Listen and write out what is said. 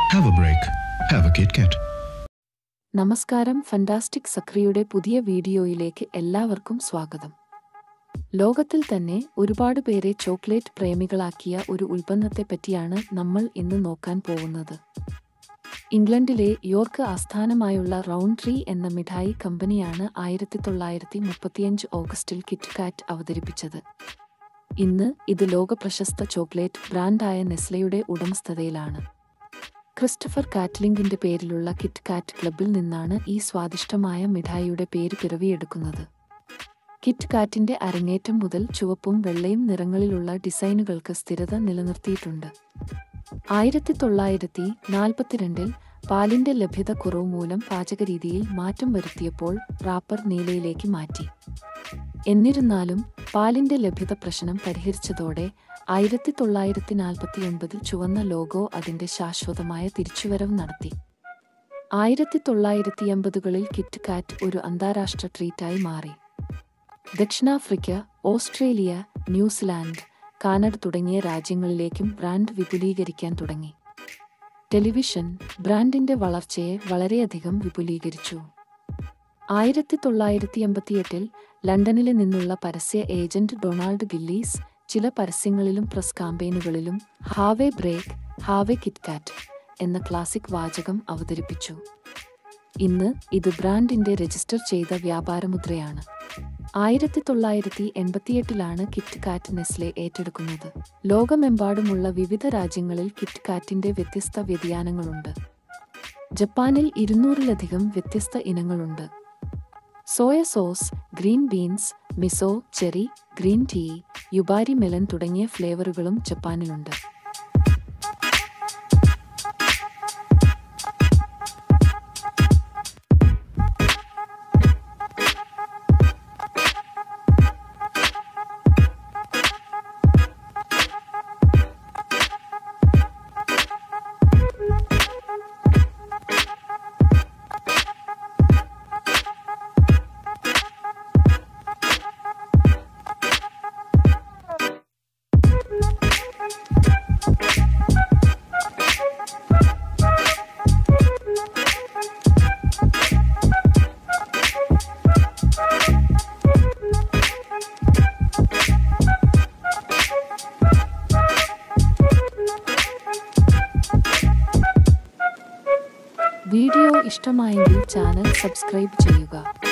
Have a break. Have a Kit Kat. നമസ്കാരം fantastic സക്രിയുടെ പുതിയ വീഡിയോയിലേക്ക് എല്ലാവർക്കും സ്വാഗതം ലോകത്തിൽ തന്നെ ഒരുപാട് പേരെ ചോക്ലേറ്റ് പ്രേമികളാക്കിയ ഒരു ഉൽപ്പന്നത്തെ പറ്റിയാണ് നമ്മൾ ഇന്ന് നോക്കാൻ പോകുന്നത് ഇംഗ്ലണ്ടിലെ യോർക്ക് ആസ്ഥാനമായുള്ള റൗണ്ട് ട്രീ എന്ന മിഠായി കമ്പനിയാണ് ആയിരത്തി തൊള്ളായിരത്തി മുപ്പത്തിയഞ്ച് ഓഗസ്റ്റിൽ കിറ്റ് കാറ്റ് അവതരിപ്പിച്ചത് ഇന്ന് ഇത് ലോകപ്രശസ്ത ചോക്ലേറ്റ് ബ്രാൻഡായ നെസ്ലയുടെ ഉടമസ്ഥതയിലാണ് ക്രിസ്റ്റഫർ കാറ്റ്ലിംഗിന്റെ പേരിലുള്ള കിറ്റ് കാറ്റ് ക്ലബിൽ നിന്നാണ് ഈ സ്വാദിഷ്ടമായ മിഠായിയുടെ പേര് പിറവിയെടുക്കുന്നത് കിറ്റ് കാറ്റിന്റെ അരങ്ങേറ്റം മുതൽ ചുവപ്പും വെള്ളയും നിറങ്ങളിലുള്ള ഡിസൈനുകൾക്ക് സ്ഥിരത നിലനിർത്തിയിട്ടുണ്ട് ആയിരത്തി തൊള്ളായിരത്തി നാൽപ്പത്തിരണ്ടിൽ പാലിന്റെ ലഭ്യത കുറവ് മൂലം പാചകരീതിയിൽ മാറ്റം വരുത്തിയപ്പോൾ റാപ്പർ നീലയിലേക്ക് മാറ്റി എന്നിരുന്നാലും പാലിന്റെ ലഭ്യത പ്രശ്നം പരിഹരിച്ചതോടെ ആയിരത്തി തൊള്ളായിരത്തി നാൽപ്പത്തി ഒൻപതിൽ ചുവന്ന ലോഗോ അതിന്റെ ശാശ്വതമായ തിരിച്ചുവരവ് നടത്തി ആയിരത്തി തൊള്ളായിരത്തി എൺപതുകളിൽ കിറ്റ് കാറ്റ് ഒരു അന്താരാഷ്ട്ര ട്രീറ്റായി മാറി ദക്ഷിണാഫ്രിക്ക ഓസ്ട്രേലിയ ന്യൂസിലാൻഡ് കാനഡ തുടങ്ങിയ രാജ്യങ്ങളിലേക്കും ബ്രാൻഡ് വിപുലീകരിക്കാൻ തുടങ്ങി ടെലിവിഷൻ ബ്രാൻഡിന്റെ വളർച്ചയെ വളരെയധികം വിപുലീകരിച്ചു ആയിരത്തി തൊള്ളായിരത്തി എൺപത്തിയെട്ടിൽ ലണ്ടനിൽ നിന്നുള്ള പരസ്യ ഏജന്റ് ഡൊണാൾഡ് ഗില്ലീസ് ചില പരസ്യങ്ങളിലും പ്രസ് കാമ്പയിനുകളിലും ഹാവേ ബ്രേക്ക് ഹാവേ കിറ്റ്കാറ്റ് എന്ന ക്ലാസിക് വാചകം അവതരിപ്പിച്ചു ഇന്ന് ഇത് ബ്രാൻഡിന്റെ രജിസ്റ്റർ ചെയ്ത വ്യാപാരമുദ്രയാണ് ആയിരത്തി തൊള്ളായിരത്തി എൺപത്തിയെട്ടിലാണ് കിറ്റ് കാറ്റ് നെസ്ലെ ഏറ്റെടുക്കുന്നത് ലോകമെമ്പാടുമുള്ള വിവിധ രാജ്യങ്ങളിൽ കിറ്റ് കാറ്റിന്റെ വ്യത്യസ്ത വ്യതിയാനങ്ങളുണ്ട് ജപ്പാനിൽ ഇരുന്നൂറിലധികം വ്യത്യസ്ത ഇനങ്ങളുണ്ട് soya sauce green beans miso cherry green tea Yubari melon തുടങ്ങിയ ഫ്ലേവറുകളും ജപ്പാനിലുണ്ട് വീഡിയോ ഇഷ്ടമായെങ്കിൽ ചാനൽ സബ്സ്ക്രൈബ് ചെയ്യുക